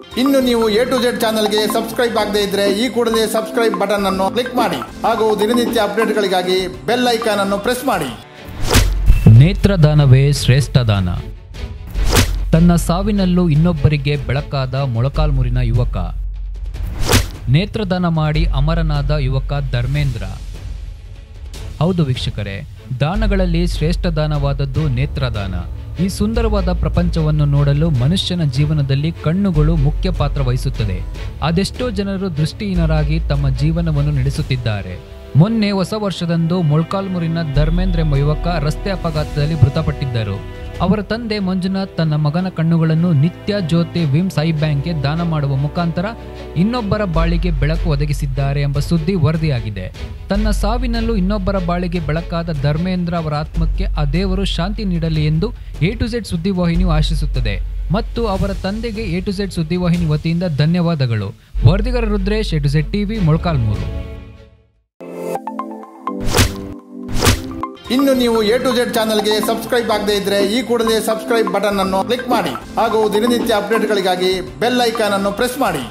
ಇನ್ನು ನೀವು A to Z ಚಾನಲ್ಗೆ ಸಬ್ಸ್ಕ್ರೈಬ್ ಆಗದೇ ಇದ್ರೆ ಈ ಕೂಡಲೇ ಸಬ್ಸ್ಕ್ರೈಬ್ ಬಟನ್ ಅನ್ನು ಕ್ಲಿಕ್ ಮಾಡಿ ಹಾಗೂ ದಿನನಿತ್ಯ ಅಪ್ಡೇಟ್ಗಳಿಗಾಗಿ ಬೆಲ್ ಐಕಾನ್ ಅನ್ನು ಪ್ರೆಸ್ ಮಾಡಿ ನೇತ್ರದಾನವೇ ಶ್ರೇಷ್ಠ ದಾನ ತನ್ನ ಸಾವಿನಲ್ಲೂ ಇನ್ನೊಬ್ಬರಿಗೆ ಬೆಳಕಾದ ಮೊಳಕಾಲ್ಮುರಿನ ಯುವಕ ನೇತ್ರದಾನ ಮಾಡಿ ಅಮರನಾದ ಯುವಕ ಧರ್ಮೇಂದ್ರ ಹೌದು ವೀಕ್ಷಕರೇ ದಾನಗಳಲ್ಲಿ ಶ್ರೇಷ್ಠ ದಾನವಾದದ್ದು ನೇತ್ರದಾನ ಈ ಸುಂದರವಾದ ಪ್ರಪಂಚವನ್ನು ನೋಡಲು ಮನುಷ್ಯನ ಜೀವನದಲ್ಲಿ ಕಣ್ಣುಗಳು ಮುಖ್ಯ ಪಾತ್ರ ವಹಿಸುತ್ತದೆ ಅದೆಷ್ಟೋ ಜನರು ದೃಷ್ಟಿಹೀನರಾಗಿ ತಮ್ಮ ಜೀವನವನ್ನು ನಡೆಸುತ್ತಿದ್ದಾರೆ ಮೊನ್ನೆ ಹೊಸ ವರ್ಷದಂದು ಮೊಳ್ಕಾಲ್ಮುರಿನ ಧರ್ಮೇಂದ್ರ ಎಂಬ ಯುವಕ ರಸ್ತೆ ಅಪಘಾತದಲ್ಲಿ ಮೃತಪಟ್ಟಿದ್ದರು ಅವರ ತಂದೆ ಮಂಜುನಾಥ್ ತನ್ನ ಮಗನ ಕಣ್ಣುಗಳನ್ನು ನಿತ್ಯ ಜ್ಯೋತಿ ವಿಮ್ಸ್ ಐ ಬ್ಯಾಂಕ್ಗೆ ದಾನ ಮಾಡುವ ಮುಖಾಂತರ ಇನ್ನೊಬ್ಬರ ಬಾಳಿಗೆ ಬೆಳಕು ಒದಗಿಸಿದ್ದಾರೆ ಎಂಬ ಸುದ್ದಿ ವರದಿಯಾಗಿದೆ ತನ್ನ ಸಾವಿನಲ್ಲೂ ಇನ್ನೊಬ್ಬರ ಬಾಳಿಗೆ ಬೆಳಕಾದ ಧರ್ಮೇಂದ್ರ ಅವರ ಆತ್ಮಕ್ಕೆ ಆ ದೇವರು ಶಾಂತಿ ನೀಡಲಿ ಎಂದು ಎ ಟು ಝೆಡ್ ಸುದ್ದಿವಾಹಿನಿಯು ಆಶಿಸುತ್ತದೆ ಮತ್ತು ಅವರ ತಂದೆಗೆ ಎ ಟು ಝೆಡ್ ಸುದ್ದಿವಾಹಿನಿ ವತಿಯಿಂದ ಧನ್ಯವಾದಗಳು ವರದಿಗಾರ Rudresh A to Z TV Molakalmuru ಇನ್ನು ನೀವು ಎ ಟು ಜೆಡ್ ಚಾನಲ್ಗೆ ಸಬ್ಸ್ಕ್ರೈಬ್ ಆಗದೇ ಇದ್ರೆ ಈ ಕೂಡಲೇ ಸಬ್ಸ್ಕ್ರೈಬ್ ಬಟನ್ ಅನ್ನು ಕ್ಲಿಕ್ ಮಾಡಿ ಹಾಗೂ ದಿನನಿತ್ಯ ಅಪ್ಡೇಟ್ಗಳಿಗಾಗಿ ಬೆಲ್ ಐಕಾನ್ ಅನ್ನು ಪ್ರೆಸ್ ಮಾಡಿ